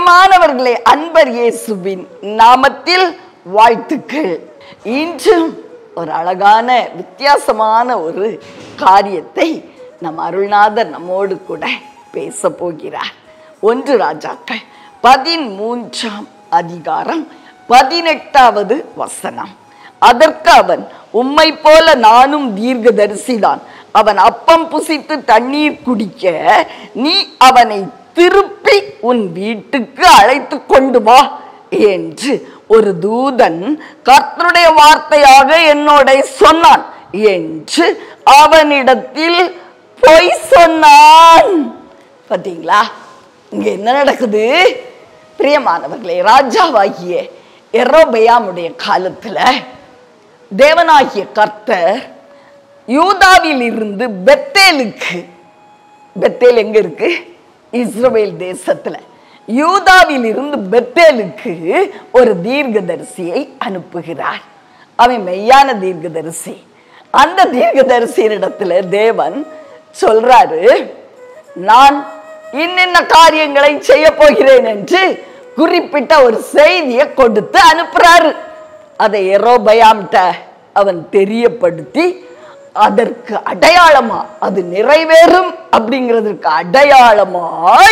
பிரியமானவர்களே அன்பர் இயேசுவின் நாமத்தில் வாழ்த்துக்கள் இன்றும் ஒரு அழகான வித்தியாசமான ஒரு காரியத்தை நம் அருள்நாதர் நம்மோடு கூட பேச போகிறார் ஒன்று ராஜாக்கள் பதிமூன்றாம் அதிகாரம் பதினெட்டாவது வசனம் அதற்கு அவன் உம்மை போல நானும் தீர்க்கதரிசிதான் அவன் அப்பம் புசித்து தண்ணீர் குடிக்க நீ அவனை திருப்பி உன் வீட்டுக்கு அழைத்து கொண்டு வா என்று ஒரு தூதன் கர்த்தருடைய வார்த்தையாக என்னோட சொன்னான் என்று அவனிடத்தில் பொய் சொன்னான் பாத்தீங்களா இங்க என்ன நடக்குது பிரியமானவர்களே ராஜாவாகிய எரோபயாமுடைய காலத்துல தேவனாகிய கர்த்தர் யூதாவில் இருந்து பெத்தேலுக்கு பெத்தேல் எங்க இருக்கு இஸ்ரவேல் தேசத்துல யூதாவில் இருந்து பெத்தேலுக்கு ஒரு தீர்க்கதரிசியை அனுப்புகிறார் அவன் மெய்யான தீர்க்கதரிசி அந்த தீர்க்கதரிசியினிடத்துல தேவன் சொல்றாரு நான் இன்னென்ன காரியங்களை செய்ய போகிறேன் என்று குறிப்பிட்ட ஒரு செய்தியை கொடுத்து அனுப்புறாரு அதை எரோபயாம்கிட்ட அவன் தெரியப்படுத்தி அதற்கு அடையாளமா அது நிறைவேறும் அப்படிங்கிறதுக்கு அடையாளமாய்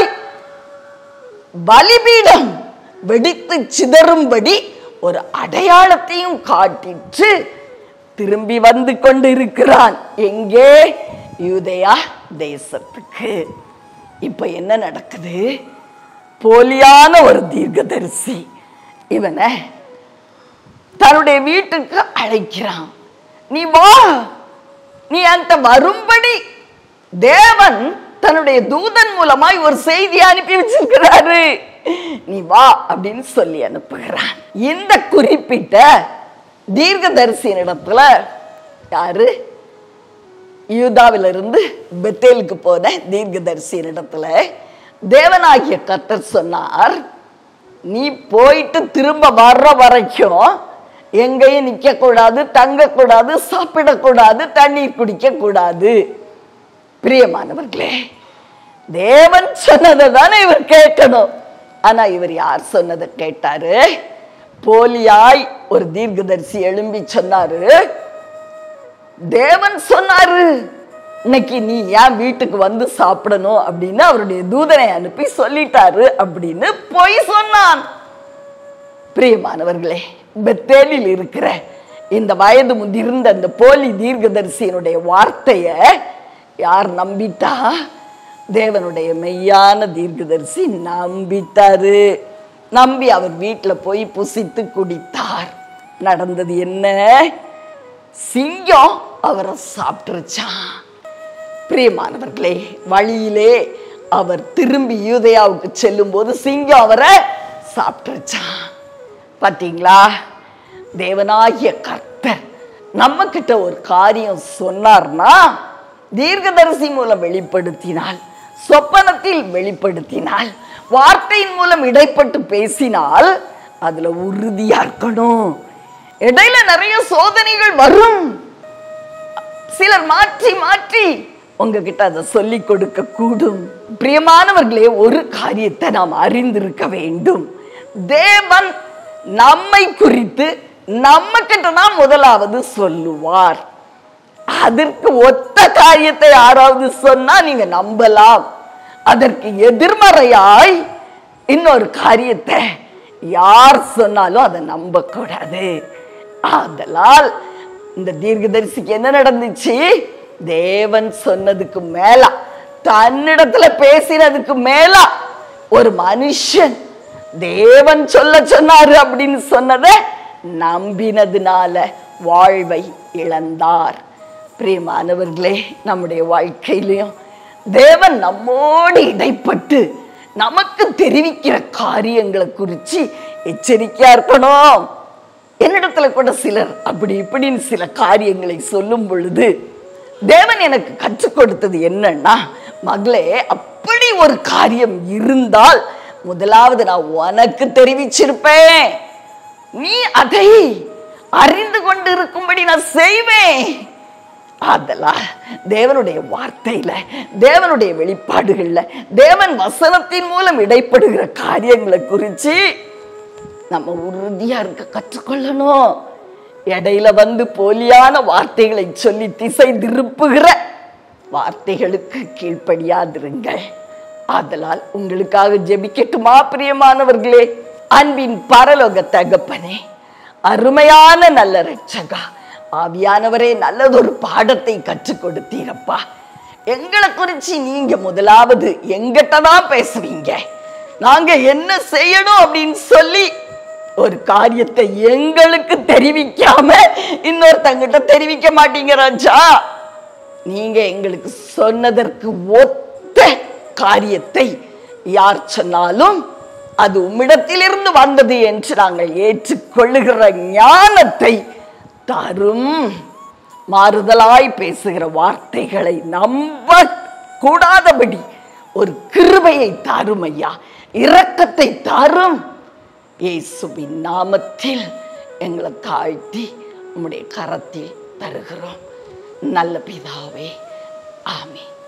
பலிபீடம் வெடித்து சிதறும்படி ஒரு அடையாளத்தையும் காட்டிற்று திரும்பி வந்து கொண்டு இருக்கிறான் எங்கே யூதயா தேசத்துக்கு இப்ப என்ன நடக்குது போலியான ஒரு தீர்க்கதரிசி இவனை தன்னுடைய வீட்டுக்கு அழைக்கிறான் நீ வா நீ அந்த வரும்படி தேவன் தன்னுடைய தூதன் மூலமாய் ஒரு செய்தி அனுப்பி வச்சிருக்கிறாரு நீ வா அப்படின்னு சொல்லி அனுப்புகிறான் இந்த குறிப்பிட்ட தீர்க்கதரிசியின் இடத்துல யாரு யூதாவிலிருந்து பெத்தேலுக்கு போன தீர்க்கதரிசியின் இடத்துல தேவனாகிய கர்த்தர் சொன்னார் நீ போயிட்டு திரும்ப வர்ற வரைக்கும் எங்கேயும் நிக்க கூடாது தங்க கூடாது சாப்பிடக்கூடாது தண்ணீர் குடிக்க கூடாது பிரியமானவர்களே தேவன் சொன்னதை தானே இவர் கேட்கணும் ஆனா இவர் யார் சொன்னதை கேட்டாரு போலியாய் ஒரு தீர்க்கதரிசி எழும்பி சொன்னாரு தேவன் சொன்னாரு இன்னைக்கு நீ ஏன் வீட்டுக்கு வந்து சாப்பிடணும் அப்படின்னு அவருடைய தூதனை அனுப்பி சொல்லிட்டாரு அப்படின்னு பொய் சொன்னான் பிரியமானவர்களே பெத்தேலில் இருக்கிற இந்த வயது முதிர்ந்த அந்த போலி தீர்க்கதரிசியினுடைய வார்த்தைய யார் நம்பிட்டா தேவனுடைய மெய்யான தீர்க்கதரிசி நம்பிட்டாரு நம்பி அவர் வீட்டில் போய் புசித்து குடித்தார் நடந்தது என்ன சிங்கம் அவரை சாப்பிட்டுருச்சான் பிரியமானவர்களே வழியிலே அவர் திரும்பி யூதயாவுக்கு செல்லும் போது சிங்கம் அவரை சாப்பிட்டுருச்சான் பாத்தீங்களா தேவனாகிய கர்த்தர் நம்ம கிட்ட ஒரு காரியம் சொன்னார்னா தீர்க்கதரிசி மூலம் வெளிப்படுத்தினால் சொப்பனத்தில் வெளிப்படுத்தினால் வார்த்தையின் மூலம் இடைப்பட்டு பேசினால் அதுல உறுதியா இருக்கணும் இடையில நிறைய சோதனைகள் வரும் சிலர் மாற்றி மாற்றி உங்ககிட்ட அதை சொல்லி கொடுக்க கூடும் பிரியமானவர்களே ஒரு காரியத்தை நாம் அறிந்திருக்க வேண்டும் தேவன் நம்மை குறித்து நம்ம கிட்ட தான் முதலாவது சொல்லுவார் அதற்கு ஒத்த காரியத்தை யாராவது சொன்னா நீங்க நம்பலாம் அதற்கு எதிர்மறையாய் இன்னொரு காரியத்தை யார் சொன்னாலும் அதை நம்ப கூடாது ஆதலால் இந்த தீர்க்கதரிசிக்கு என்ன நடந்துச்சு தேவன் சொன்னதுக்கு மேல தன்னிடத்துல பேசினதுக்கு மேல ஒரு மனுஷன் தேவன் சொல்ல சொன்னாரு அப்படின்னு சொன்னதை நம்பினதுனால வாழ்வை இழந்தார் பிரியமானவர்களே நம்முடைய வாழ்க்கையிலையும் தேவன் நம்மோடு இடைப்பட்டு நமக்கு தெரிவிக்கிற காரியங்களை குறித்து எச்சரிக்கையா இருக்கணும் என்னிடத்துல கூட சிலர் அப்படி இப்படின்னு சில காரியங்களை சொல்லும் பொழுது தேவன் எனக்கு கற்றுக் கொடுத்தது என்னன்னா மகளே அப்படி ஒரு காரியம் இருந்தால் முதலாவது நான் உனக்கு தெரிவிச்சிருப்பேன் நீ அதை அறிந்து கொண்டு இருக்கும்படி நான் செய்வேன் அதெல்லாம் தேவனுடைய வார்த்தையில தேவனுடைய வெளிப்பாடுகள்ல தேவன் வசனத்தின் மூலம் இடைப்படுகிற காரியங்களை குறித்து நம்ம உறுதியா இருக்க கற்றுக்கொள்ளணும் இடையில வந்து போலியான வார்த்தைகளை சொல்லி திசை திருப்புகிற வார்த்தைகளுக்கு கீழ்ப்படியாதிருங்கள் ஆதலால் உங்களுக்காக ஜெபிக்கட்டுமா பிரியமானவர்களே அன்பின் பரலோக தகப்பனே அருமையான நல்ல ரட்சகா ஆவியானவரே நல்லதொரு பாடத்தை கற்றுக் கொடுத்தீரப்பா எங்களை குறிச்சு நீங்க முதலாவது எங்கிட்ட தான் பேசுவீங்க நாங்க என்ன செய்யணும் அப்படின்னு சொல்லி ஒரு காரியத்தை எங்களுக்கு தெரிவிக்காம இன்னொருத்தங்கிட்ட தெரிவிக்க மாட்டீங்க ராஜா நீங்க எங்களுக்கு சொன்னதற்கு ஒத்த காரியத்தை யார் சொன்னாலும் அது உம்மிடத்திலிருந்து வந்தது என்று நாங்கள் ஏற்றுக்கொள்ளுகிற ஞானத்தை தரும் மாறுதலாய் பேசுகிற வார்த்தைகளை நம்ப கூடாதபடி ஒரு கிருபையை தாரும் ஐயா இரக்கத்தை தாரும் இயேசுவின் நாமத்தில் எங்களை தாழ்த்தி உம்முடைய கரத்தில் தருகிறோம் நல்ல பிதாவே ஆமென்